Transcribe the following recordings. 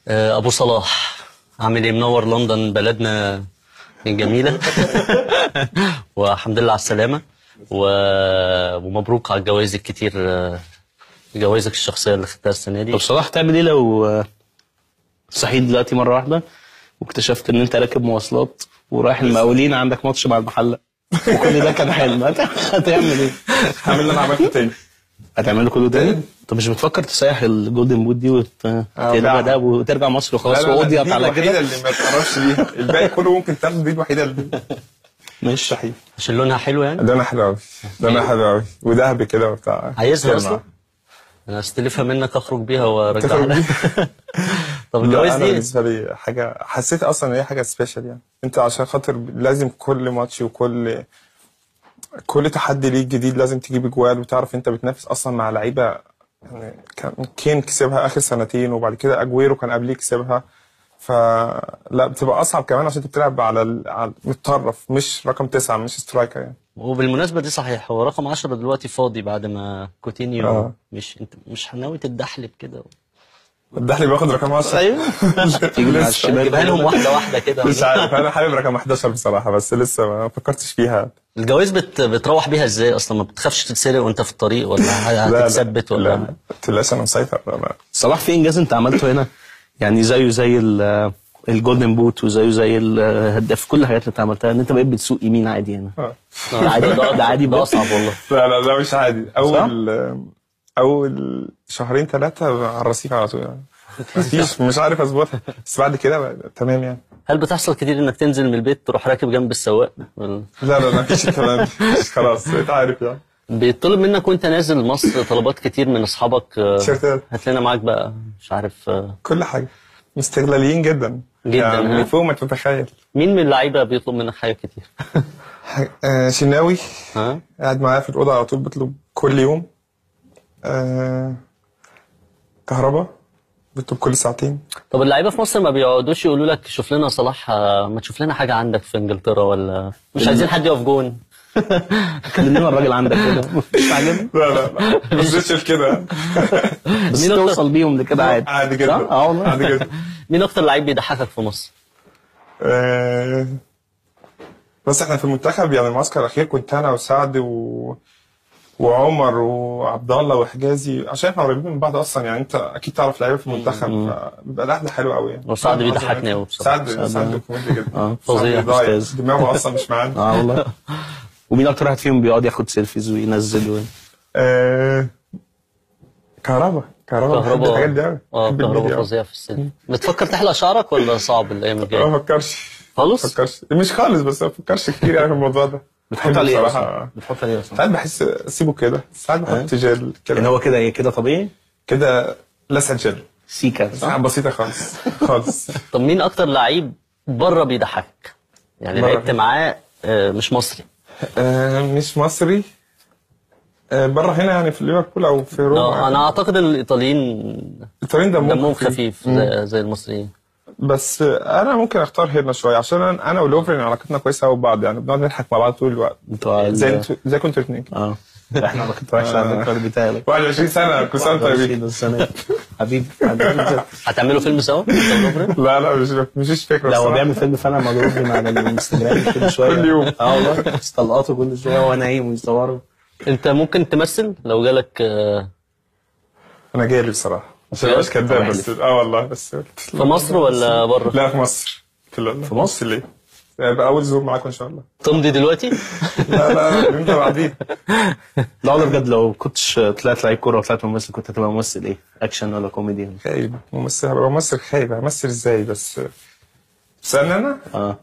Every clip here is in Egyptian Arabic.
آه، ابو صلاح عامل ايه منور لندن بلدنا الجميله والحمد لله على السلامه و... ومبروك على الجوائز الكتير آه، جوائزك الشخصيه اللي خدتها السنه دي طب صلاح تعمل ايه لو آه، صحيت دلوقتي مره واحده واكتشفت ان انت راكب مواصلات ورايح المقاولين عندك ماتش مع المحله وكل ده كان حلم هت- هتعمل ايه؟ هعمل اللي انا عملته تاني هتعمله كله تاني؟ طب مش بتفكر تسيح الجولدن بوت دي وتقلبها لا. ده وترجع مصر وخلاص لا، لا، لا، وقضيت دي على الوحيده كده اللي ما تقربش ليها الباقي كله ممكن تاخده دي الوحيده اللي مش صحيح عشان لونها حلو يعني ده انا حلو قوي ده انا حلو قوي وذهبي كده وبتاع عايزها كده اصلا معاه. انا استلفها منك اخرج بيها وارجعها تخرج لك طب لا الجوائز انا دي بالنسبه لي حاجه حسيت اصلا ان هي حاجه سبيشال يعني انت عشان خاطر لازم كل ماتش وكل كل تحدي ليك جديد لازم تجيب جوال وتعرف انت بتنافس اصلا مع لعيبه يعني كان كين كسبها اخر سنتين وبعد كده اجويرو كان قبليه كسبها فلا بتبقى اصعب كمان عشان انت بتلعب على ال- على متطرف مش رقم تسعه مش سترايكر يعني وبالمناسبه دي صحيح هو رقم 10 دلوقتي فاضي بعد ما كوتينيو آه. مش انت مش ناوي تتدحلب كده الدحلي باخد رقم 10 ايوه تيجي مع الشمال جيبها لهم واحده واحده كده مش عارف انا حابب رقم 11 بصراحه بس لسه ما فكرتش فيها الجوائز بت... بتروح بيها ازاي اصلا ما بتخافش تتسرق وانت في الطريق ولا لا لا هتتثبت لا ولا ما تقلقش انا مسيطر انا صلاح في انجاز انت عملته هنا يعني زيه زي ال- الجولدن بوت وزيه زي الهداف كل الحاجات اللي انت عملتها ان انت بقيت بتسوق يمين عادي هنا آه. ده عادي ده ده عادي ده بقى اصعب والله لا لا ده مش عادي اول اول شهرين ثلاثه على الرصيف على طول يعني مفيش مش عارف اظبطها بس بعد كده بقى تمام يعني هل بتحصل كتير انك تنزل من البيت تروح راكب جنب السواق ولا- لا لا ما فيش الكلام ده خلاص انت عارف يعني بيطلب منك وانت نازل مصر طلبات كتير من اصحابك آه، تيشيرتات هات لنا معاك بقى مش عارف آه، كل حاجه استغلاليين جدا جدا، يعني ها؟ فوق ما تتخيل مين من اللعيبه بيطلب منك حاجات كتير آه شناوي ها قاعد معايا في الاوضه على طول بطلب كل يوم آه كهرباء بطلب كل ساعتين طب اللعيبه في مصر ما بيقعدوش يقولوا لك شوف لنا صلاح آه، ما تشوف لنا حاجه عندك في انجلترا ولا مش عايزين حد يقف جون كلمنا الراجل عندك كده مش عاجبني لا لا لا ما تنزلش كده بس مين أكتر؟ توصل بيهم لكده عادي عادي صح؟ جدا اه والله عادي جدا مين اكتر لعيب بيضحكك في مصر آه، بس احنا في المنتخب يعني المعسكر الاخير كنت انا وسعد و... وعمر وعبد الله وحجازي عشان احنا قريبين من بعض اصلا يعني انت اكيد تعرف لعيبه في المنتخب فبيبقى القعده حلوه قوي يعني وسعد بيضحكني أوي بصراحة. سعد سعد كوميدي جدا اه فظيع، سعد ضايع. أستاذ. دماغه اصلا مش معانا اه والله ومين اكتر واحد فيهم بيقعد ياخد سيلفيز وينزل و... آه، كهربا كهربا بحب الحاجات دي قوي اه بحب كهربا الميديا أوي. فظيع في السن بتفكر تحلق شعرك ولا صعب الايام ما الجايه بفكرش خالص ما بفكرش مش خالص بس ما بفكرش كتير يعني في الموضوع ده بتحط عليه ايه بصراحة- اصلا؟ بتحط عليه اصلا؟ ساعات بحس اسيبه كده ساعات بحط جل يعني كده هو كده ايه كده طبيعي؟ كده لسعة جل سيكا حاجة صح؟ بسيطة خالص خالص طب مين اكتر لعيب بره بيضحكك يعني بره. لعبت معاه آه، مش مصري آه مش مصري آه بره هنا يعني في ليفربول او في روما آه، انا اعتقد ان الايطاليين الايطاليين دمهم دمهم خفيف زي, زي المصريين بس آه، انا ممكن اختار هنا شويه عشان انا أنا ولوفرين علاقتنا كويسه قوي ببعض يعني بنقعد نضحك مع بعض طول الوقت بتوع ال- زي انتوا زي كنتوا الاثنين اه احنا ما كنت وحش على فكره بتاعي 21 سنه كل سنه وأنتم طيبين السنه حبيبي حبيبي هتعملوا فيلم سوا انت ولوفرين؟ لا لا مش مش فكره لا هو بصراحة. بيعمل فيلم فعلا مع جروبين على الانستجرام كل شويه كل يوم. اه والله استلقطه كل شويه وهو نايم ويصوره انت ممكن تمثل لو جالك آه، انا جالي بصراحه عشان بجد؟ مش كداب بس اه والله بس في مصر ولا بره؟ لا في مصر في, في مصر؟ ليه؟ يبقى اول ظهور معاكم ان شاء الله تمضي دلوقتي؟ لا لا انت بعدين لا والله بجد لو كنتش طلعت لعيب كوره وطلعت ممثل كنت هتبقى ممثل ايه؟ اكشن ولا كوميدي؟ خايب ممثل هبقى ممثل خايب همثل ازاي بس تسالني انا اه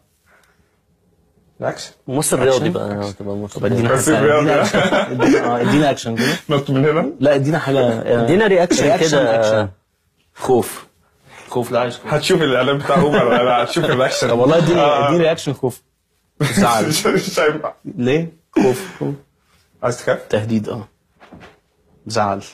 الاكشن ممثل رياضي بقى تبقى ممثل طب ادينا بس حاجه رياضي. ادينا اكشن ادينا- اه ادينا اكشن كده نط من هنا لا ادينا حاجه آه، ادينا رياكشن رياكشن كده اكشن خوف خوف لا عايز خوف هتشوف الاعلان بتاع اوبر لا هتشوف الاكشن طب والله اديني آه. اديني رياكشن خوف زعل مش مش هينفع ليه؟ خوف خوف. عايز تخاف؟ تهديد اه زعل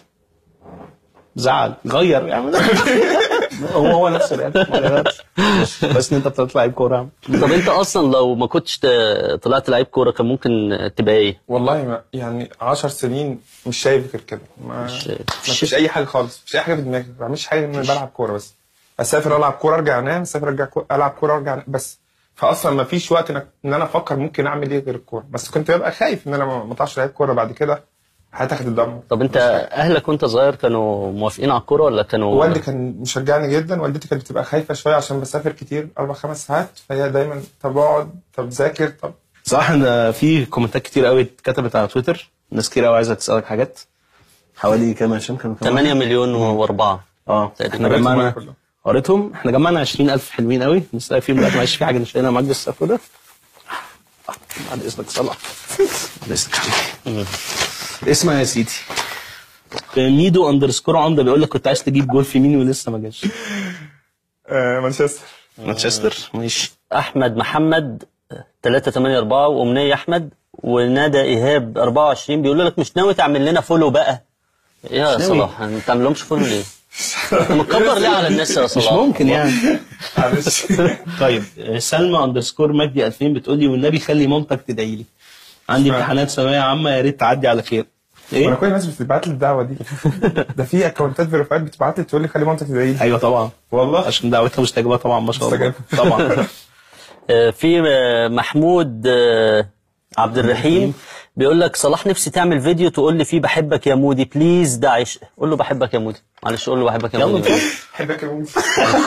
زعل غير يعني هو هو نفس الرياكشن ما غيرش. بس ان انت بتطلع لعيب كوره طب انت اصلا لو ما كنتش ت- طلعت لعيب كوره كان ممكن تبقى ايه؟ والله ما يعني 10 سنين مش شايف غير كده ما مش- ما فيش اي حاجه خالص مش اي حاجه في دماغي ما بعملش حاجه غير ان انا بلعب كوره بس اسافر العب كوره ارجع انام اسافر ارجع كو... العب كوره ارجع أنام. بس فاصلا ما فيش وقت إنك... ان انا افكر ممكن اعمل ايه غير الكوره بس كنت ببقى خايف ان انا ما ما اطلعش لعيب كوره بعد كده حياتي هتتدمر طب انت اهلك وانت صغير كانوا موافقين على الكوره ولا كانوا والدي كان مشجعني جدا والدتي كانت بتبقى خايفه شويه عشان بسافر كتير اربع خمس ساعات فهي دايما طب اقعد طب ذاكر طب صراحه ان في كومنتات كتير قوي اتكتبت على تويتر ناس كتير قوي عايزه تسالك حاجات حوالي كام يا هشام كانوا كام 8 مليون واربعه اه تقريبا. احنا قريتهم جمعنا كلهم. قريتهم احنا جمعنا 20000 حلوين قوي بس فيهم دلوقتي معلش في حاجه مش لاقينا معاك بس ده بعد اذنك صلاح بعد اذنك حبيبي اسمع يا سيدي ميدو اندرسكور عمده بيقول لك كنت عايز تجيب جول في مين ولسه ما جاش آه مانشستر مانشستر ماشي احمد محمد 384 وامنيه احمد وندى ايهاب 24 بيقولوا لك مش ناوي تعمل لنا فولو بقى إيه يا ناوي. صلاح انت ما تعملهمش فولو ليه؟ انت متكبر ليه على الناس يا مش صلاح؟ ممكن يعني معلش طيب سلمى اندرسكور مجدي 2000 بتقول لي والنبي خلي مامتك تدعي لي عندي امتحانات ثانويه عامه يا ريت تعدي على خير وانا ايه كل الناس بتبعت لي الدعوه دي ده في اكونتات فيريفايد بتبعت لي تقول لي خلي مامتك تدعي لي ايوه طبعا والله عشان دعوتها مستجابه طبعا ما شاء الله مستجابة. طبعا آه، في آه، محمود آه، عبد الرحيم بيقول لك صلاح نفسي تعمل فيديو تقول لي فيه بحبك يا مودي بليز ده عشق قول له بحبك يا مودي معلش قول له بحبك يا يلا مودي نشوف. بحبك يا مودي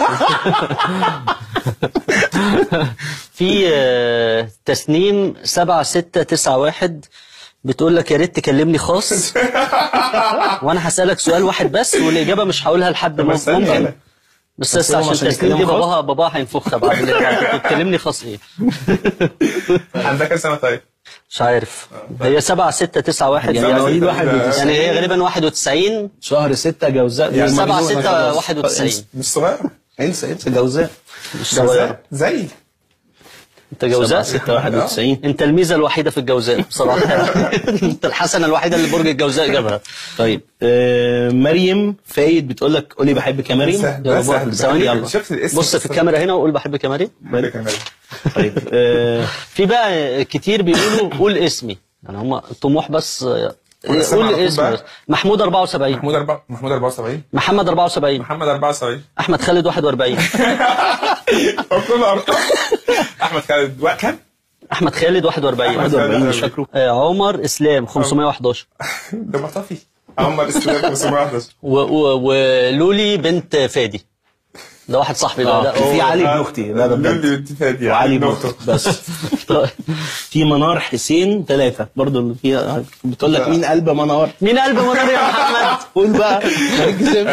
في آه، تسنيم 7691 بتقول لك يا ريت تكلمني خاص وانا هسالك سؤال واحد بس والاجابه مش هقولها لحد بس ممكن أنا- بس بس هو عشان عشان تسنيم دي يتكلم خاص؟ باباها باباها هينفخها بعد اللي انت بتكلمني خاص ايه عندك كام سنه طيب؟ مش عارف هي 7691 يعني يعني, مواليد ستة- 91 يعني هي غالبا 91 شهر 6 جوزاء يعني سبعة مجنون. ستة واحد وتسعين. مش صغير انسى انسى جوزاء مش صغير جوزاء زي انت جوزاء 6 91 انت الميزه الوحيده في الجوزاء بصراحه انت الحسنه الوحيده اللي برج الجوزاء جابها طيب آه مريم فايد بتقول لك قولي بحبك يا مريم سهل يلا ده سهل بقى، ثواني. يلا شفت الاسم بص في الكاميرا هنا وقول بحبك يا مريم بحبك يا مريم طيب آه في بقى كتير بيقولوا قول اسمي يعني هم طموح بس قول اسمي على قول طول اسمي بقى. بس محمود 74 محمود أربعة محمود 74 محمد 74 محمد 74 احمد خالد 41 هو كله ارقام احمد خالد وقت كام؟ احمد خالد 41 أحمد 41 مش فاكره آه، عمر اسلام 511 ده مطفي عمر اسلام 511 و- و- ولولي بنت فادي ده واحد صاحبي بقى ده في أوه. علي ابن اختي لا ده بجد لولي بنت فادي وعلي ابن نقطة. اختي بس في منار حسين ثلاثة برضه اللي فيها بتقول لك مين قلب منار مين قلب منار يا محمد قول بقى ركز.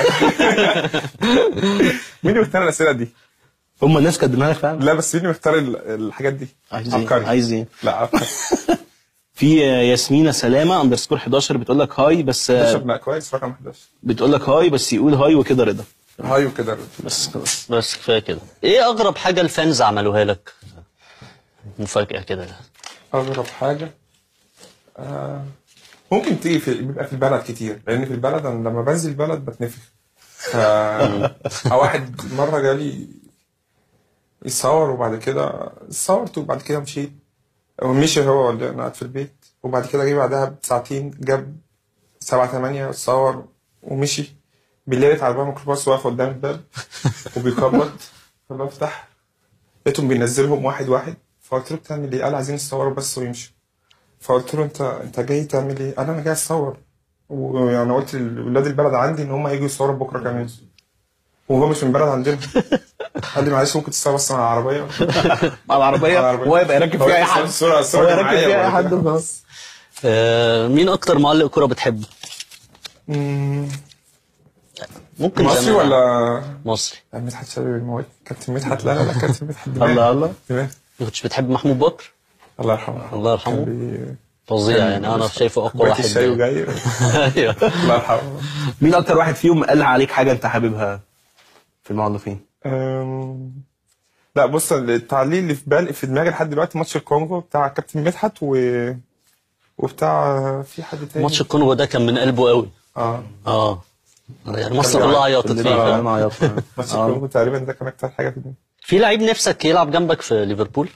مين اللي بيختار الاسئله دي؟ هم الناس كاتبينها لك فعلا لا بس مين اللي بيختار ال- الحاجات دي؟ عايز ايه عبقري. عايز ايه لا عبقري في ياسمينة سلامة اندرسكور 11 بتقول لك هاي بس بشرب لا كويس رقم 11 بتقول لك هاي بس يقول هاي وكده رضا هاي وكده بس خلاص بس كفايه كده ايه اغرب حاجه الفانز عملوها لك مفاجاه كده اغرب حاجه آه ممكن تيجي في بيبقى في البلد كتير لان في البلد انا لما بنزل البلد بتنفخ ف أو واحد مره جالي يصور وبعد كده صورت وبعد كده مشيت ومشي هو ولا انا قاعد في البيت وبعد كده جه بعدها بساعتين جاب سبعة تمانية صور ومشي بالليل لقيت عربية ميكروباص واقف قدام الباب وبيخبط فبفتح لقيتهم بينزلهم واحد واحد فقلت له بتعمل ايه؟ قال عايزين نصوروا بس ويمشوا فقلت له انت انت جاي تعمل ايه؟ قال انا جاي اصور ويعني قلت لولاد البلد عندي ان هم يجوا يصوروا بكره كمان وهو مش من البلد عندنا قال لي معلش ممكن تصور بس مع العربيه مع العربية مع العربية. هو يبقى راكب فيها اي حد الصوره هو الصوره راكب معايا فيها اي وبعد حد كده- وخلاص آه مين اكتر معلق كوره بتحبه مم، ممكن مصري زمان. ولا مصري مدحت شلبي الموت كابتن مدحت لا لا لا كابتن مدحت دماغ. الله الله دماغ. ما كنتش بتحب محمود بكر الله يرحمه الله يرحمه. كان بي- فظيع يعني انا شايفه اقوى كوباية واحد الشاي وجاي ايوه الله يرحمه مين اكتر واحد فيهم قال عليك حاجة انت حاببها في المعلقين أم، لا بص التعليق اللي في بالي في دماغي لحد دلوقتي ماتش الكونغو بتاع كابتن مدحت و وبتاع في حد تاني ماتش الكونغو ده كان من قلبه قوي اه اه يعني مصر كلها عيطت فيه كلنا فاهم؟ عيطنا ماتش آه. الكونغو تقريبا ده كان اكتر حاجه في دماغي في لعيب نفسك يلعب جنبك في ليفربول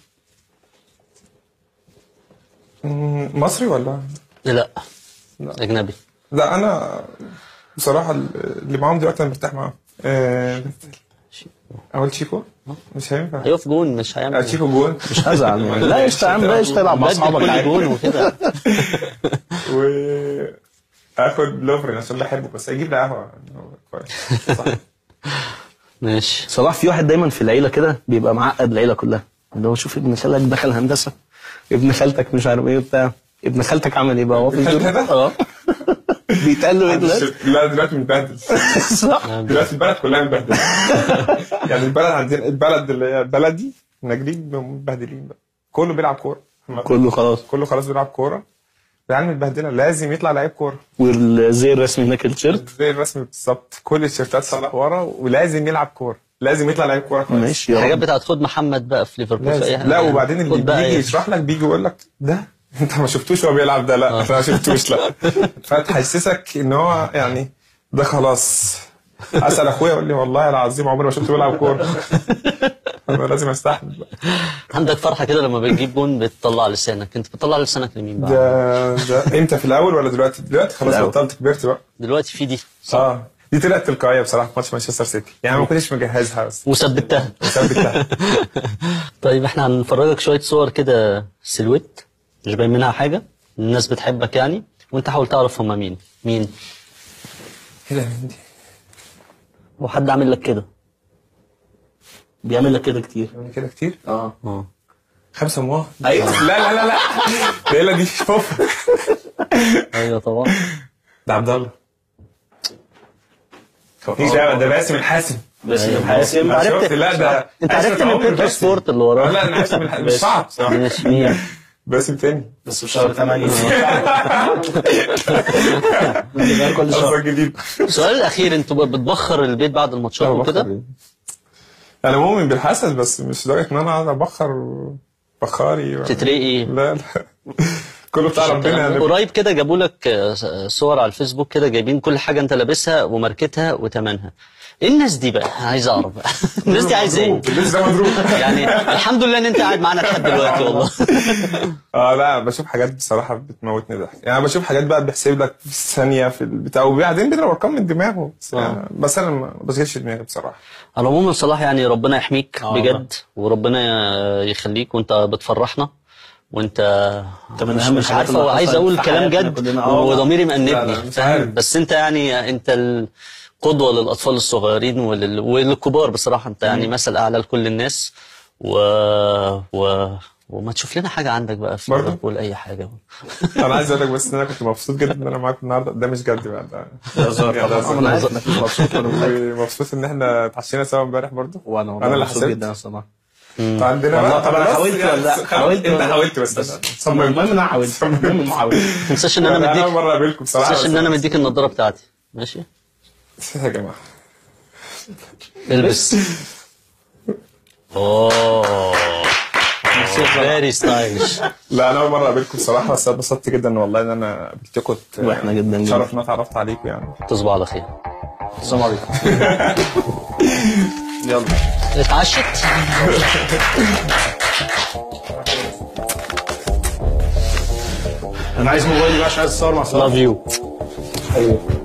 أمم، مصري ولا لا لا. اجنبي لا انا بصراحه اللي معاهم دلوقتي انا مرتاح معاهم آه، اول تشيكو مش هينفع هيقف جون مش آه، هيعمل تشيكو جون مش هزعل يعني. لا قشطه يا عم لا قشطه العب مع بدل اصحابك كل عادي جون وكده و اخد لوفرين عشان بحبه بس اجيب له قهوه هو كويس صح ماشي صلاح في واحد دايما في العيله كده بيبقى معقد العيله كلها اللي هو شوف ابن خالك دخل هندسه ابن خالتك مش عارف ايه وبتاع ابن خالتك عمل ايه بقى هو في ابن الجيم؟ خالتك؟ اه بيتقال له ايه دلوقتي؟ لا دلوقتي متبهدل صح دلوقتي البلد كلها متبهدله يعني البلد عندنا البلد اللي هي بلدي ناجرين متبهدلين بقى كله بيلعب كوره كله خلاص كله خلاص بيلعب كوره العيال متبهدله لازم يطلع لعيب كوره والزي الرسمي هناك التيشيرت زي الرسم بالظبط كل التيشيرتات صلاح ورا ولازم يلعب كوره لازم يطلع لعيب كوره كويس ماشي يا الحاجات رب بتاعت خد محمد بقى في ليفربول في اي لازم. حاجه لا وبعدين اللي خد بقى بيجي إيه. يشرح لك بيجي يقول لك ده انت ما شفتوش وهو بيلعب ده لا انا ما شفتوش لا فتحسسك ان هو يعني ده خلاص اسال اخويا يقول لي والله العظيم عمري ما شفته بيلعب كوره انا لازم استحمل بقى عندك فرحه كده لما بتجيب جون بتطلع لسانك انت بتطلع لسانك لمين بقى ده ده امتى في الاول ولا دلوقتي دلوقتي خلاص الأول. بطلت كبرت بقى دلوقتي في دي اه دي طلعت تلقائيه بصراحه في ماتش مانشستر سيتي يعني ما كنتش مجهزها بس وثبتها ثبتها طيب احنا هنفرجك شويه صور كده سيلويت مش باين منها حاجه الناس بتحبك يعني وانت حاول تعرف هم مين مين ايه ده مين دي؟ وحد عامل لك كده بيعمل لك كده كتير يعني كده كتير اه اه خمسة مواه ايوه لا لا لا لا ليلى دي شوف ايوه طبعا ده عبد الله مفيش دعوه ده باسم الحاسم بس أيوة. حاسم أنا عرفت- شفت لا ده انت عشرة عرفت من عمر بيتر باسم. سبورت اللي وراه لا انا عرفت من الح- مش صعب ماشي مين باسم تاني بس في شهر 8 كل شهر قصدك جديد السؤال الاخير انتوا بتبخر البيت بعد الماتشات لا، وكده بخر. انا مؤمن بالحسد بس مش لدرجه ان انا اقعد ابخر بخاري ولا- تترقي لا لا كله بتاع ربنا يعني قريب كده جابوا لك آه، صور على الفيسبوك كده جايبين كل حاجه انت لابسها وماركتها وثمنها ايه الناس دي بقى عايز اعرف بقى الناس دي عايزه ايه الناس ده مضروب يعني الحمد لله ان انت قاعد معانا لحد دلوقتي والله اه لا بشوف حاجات بصراحه بتموتني ضحك يعني انا بشوف حاجات بقى بيحسب لك في الثانيه في البتاع وبعدين بيضرب ارقام من دماغه بس, آه. بس انا ما بشغلش دماغي بصراحه على العموم صلاح يعني ربنا يحميك آه بجد وربنا يخليك وانت بتفرحنا وانت انت من مش, أهم مش الحاجات عارف اللي هو عايز حصلت اقول في كلام حياتنا جد كلنا. آه، وضميري لا، لا، مأنبني مش فاهم عارف. بس انت يعني انت القدوة للأطفال الصغيرين ولل... وللكبار بصراحة انت يعني مثل أعلى لكل الناس و... و... وما تشوف لنا حاجة عندك بقى في برضه؟ ليفربول أي حاجة انا عايز اقول لك بس ان انا كنت مبسوط جدا ان انا معاكم النهارده ده مش جد بقى ده هزار يعني ده طبعا انا عارف انك مش مبسوط وأنا متأكد. مبسوط ان احنا اتعشينا سوا امبارح برضه وانا انا اللي مبسوط حسبت جدا الصراحه عندنا والله بقى طب انا خلاص حاولت يعني ولا لا خلاص، حاولت انت ولا لا؟ حاولت بس بس أنا المهم صممت ان انا حاولت المهم إني حاولت ما تنساش إن أنا انا مديك اول مره اقابلكم ما بصراحه تنساش إن أنا مديك النضارة بتاعتي ماشي يا جماعه البس اوه فيري ستايلش لا انا اول مره اقابلكم بصراحه بس اتبسطت جدا والله ان انا قابلتكم وإحنا جداً جداً. شرف ان انا اتعرفت عليكم يعني تصبحوا على خير السلام عليكم يلا اتعشت انا عايز موبايلي بقى عشان عايز اتصور مع صلاح لاف يو ايوه